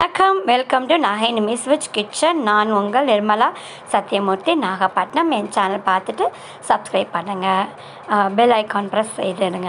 வணக்கம் welcome to Nagai நிமிஸ் விச் கிச்சன் நான் உங்கள் நிர்மலா சத்யமூர்த்தி நாகப்பட்டினம் என் சேனல் பார்த்துட்டு சப்ஸ்கிரைப் பண்ணுங்கள் பெல் ஐக்கான் ப்ரெஸ் செய்திடுங்க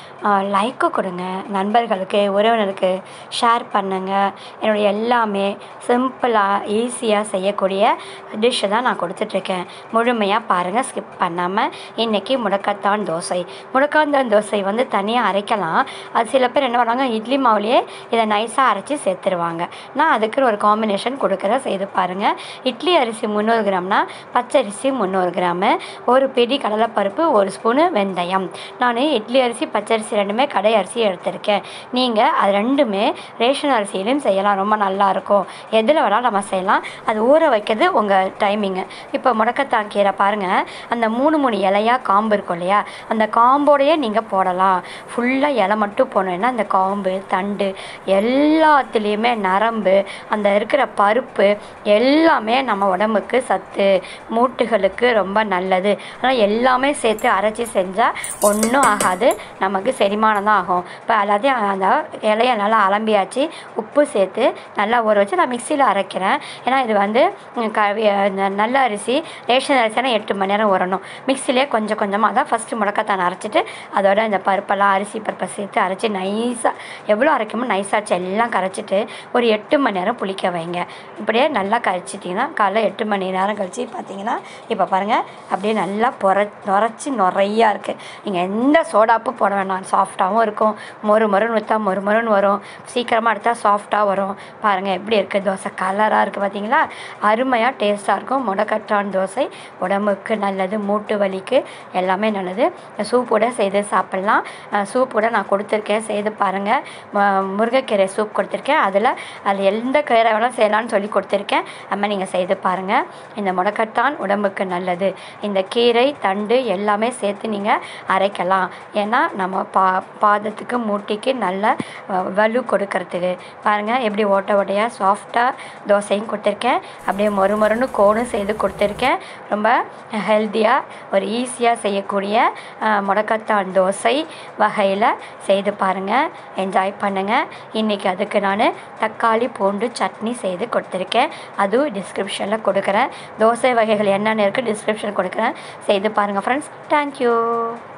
லைக்கு கொடுங்க நண்பர்களுக்கு உறவினருக்கு ஷேர் பண்ணுங்கள் என்னுடைய எல்லாமே சிம்பிளாக ஈஸியாக செய்யக்கூடிய டிஷ்ஷை தான் நான் கொடுத்துட்ருக்கேன் முழுமையாக பாருங்கள் ஸ்கிப் பண்ணாமல் இன்றைக்கி முடக்கத்தான் தோசை முடக்கத்தான் தோசை வந்து தனியாக அரைக்கலாம் அது சில பேர் என்ன பண்ணுவாங்க இட்லி மாவுலேயே இதை நைஸாக அரைச்சி சேர்த்துருவாங்க நான் அதுக்கு ஒரு காம்பினேஷன் கொடுக்குறேன் செய்து பாருங்கள் இட்லி அரிசி முந்நூறு கிராம்னா பச்சரிசி முந்நூறு கிராமு ஒரு பிடி கடலைப்பருப்பு ஒரு ஸ்பூனு வெந்தயம் நான் இட்லி அரிசி பச்சரிசி ரெண்டுமே கடை அரிசி எடுத்திருக்கேன் நீங்கள் அது ரெண்டுமே ரேஷன் அரிசியிலையும் செய்யலாம் ரொம்ப நல்லாயிருக்கும் எதில் வேணாலும் நம்ம செய்யலாம் அது ஊற வைக்கிறது உங்கள் டைமிங்கு இப்போ முடக்கத்தான் கீரை பாருங்கள் அந்த மூணு மூணு இலையாக காம்பு இருக்கும் இல்லையா அந்த காம்போடையே நீங்கள் போடலாம் ஃபுல்லாக இலை மட்டும் போனோன்னா அந்த காம்பு தண்டு எல்லாத்துலேயுமே நரம்பு அந்த இருக்கிற பருப்பு எல்லாமே நம்ம உடம்புக்கு சத்து மூட்டுகளுக்கு ரொம்ப நல்லது அதனால் எல்லாமே சேர்த்து அரைச்சி செஞ்சால் ஒன்றும் ஆகாது நமக்கு செரிமானம் தான் ஆகும் இப்போ எல்லாத்தையும் அந்த இலைய நல்லா அலம்பியாச்சு உப்பு சேர்த்து நல்லா ஊற வச்சு நான் மிக்சியில் அரைக்கிறேன் ஏன்னா இது வந்து ம், க இந்த நல்ல அரிசி ரேஷன் அரிசினா எட்டு மணி நேரம் ஊறணும் மிக்சிலே கொஞ்சம் கொஞ்சமாக தான் ஃபஸ்ட்டு முடக்கத்தான் அரைச்சிட்டு அதோட இந்த பருப்பெல்லாம் அரிசி பருப்பை சேர்த்து அரைச்சி நைஸாக எவ்வளோ அரைக்கமோ நைஸாச்சு எல்லாம் கரைச்சிட்டு ஒரு எட்டு மணி நேரம் புளிக்க வைங்க இப்படியே நல்லா கரைச்சிட்டிங்கன்னா காலைல எட்டு மணி நேரம் கழிச்சு பார்த்தீங்கன்னா இப்போ பாருங்கள் அப்படியே நல்லா பொற நுரைச்சி நுறையா இருக்குது நீங்கள் எந்த சோடாப்பு போட வேணாம் சாஃப்டாகவும் இருக்கும் மொறு மொறுன்னு ஊற்றா மொறு மொறுன்னு வரும் சீக்கிரமாக எடுத்தால் சாஃப்டாக வரும் பாருங்கள் எப்படி இருக்குது தோசை கலராக இருக்குது பார்த்தீங்களா அருமையாக டேஸ்ட்டாக இருக்கும் முடக்கட்டான் தோசை உடம்புக்கு நல்லது மூட்டு வலிக்கு எல்லாமே நல்லது சூப்போட செய்து சாப்பிட்லாம் சூப்போட நான் கொடுத்துருக்கேன் செய்து பாருங்கள் ம- முருங்கைக்கீரை சூப் கொடுத்துருக்கேன் அதில் அது எந்த கீரை வேணாலும் செய்யலாம்னு சொல்லி கொடுத்துருக்கேன் அது மாதிரி நீங்கள் செய்து பாருங்கள் இந்த முடக்கத்தான் உடம்புக்கு நல்லது இந்த கீரை தண்டு எல்லாமே சேர்த்து நீங்கள் அரைக்கலாம் ஏன்னா நம்ம பா பாதத்துக்கு மூட்டிக்கு நல்ல அஹ், வலு கொடுக்கறதுக்கு பாருங்கள் எப்படி ஓட்ட ஓட்டையாக சாஃப்டாக தோசையும் கொடுத்துருக்கேன் அப்படியே மொறு மொறுன்னு கோடும் செய்து கொடுத்துருக்கேன் ரொம்ப ஹெல்த்தியாக ஒரு ஈஸியாக செய்யக்கூடிய அஹ், முடக்கத்தான் தோசை வகையில் செய்து பாருங்கள் என்ஜாய் பண்ணுங்கள் இன்றைக்கி அதுக்கு நான் தக்காளி பூண்டு சட்னி செய்து கொடுத்துருக்கேன் அதுவும் டிஸ்கிரிப்ஷனில் கொடுக்குறேன் தோசை வகைகள் என்னென்ன இருக்குது டிஸ்கிரிப்ஷன் கொடுக்குறேன் செய்து பாருங்கள் ஃப்ரெண்ட்ஸ் தேங்க்யூ